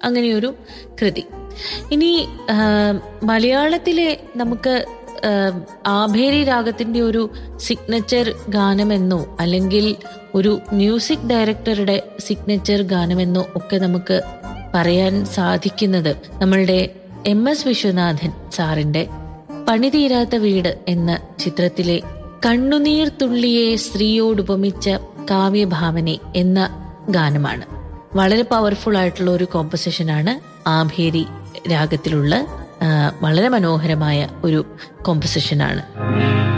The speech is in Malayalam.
അങ്ങനെയൊരു കൃതി ഇനി ആ, മലയാളത്തിലെ നമുക്ക് ആ, ആഭേരി രാഗത്തിന്റെ ഒരു സിഗ്നച്ചർ ഗാനമെന്നോ അല്ലെങ്കിൽ ഒരു മ്യൂസിക് ഡയറക്ടറുടെ സിഗ്നച്ചർ ഗാനമെന്നോ ഒക്കെ നമുക്ക് പറയാൻ സാധിക്കുന്നത് നമ്മളുടെ എം എസ് വിശ്വനാഥൻ സാറിന്റെ പണിതീരാത്ത വീട് എന്ന ചിത്രത്തിലെ കണ്ണുനീർ തുള്ളിയെ സ്ത്രീയോടുപമിച്ച കാവ്യഭാവനെ എന്ന ഗാനമാണ് വളരെ പവർഫുൾ ആയിട്ടുള്ള ഒരു കോമ്പസിഷനാണ് ആഭേരി രാഗത്തിലുള്ള ആ, വളരെ മനോഹരമായ ഒരു കോമ്പസിഷനാണ്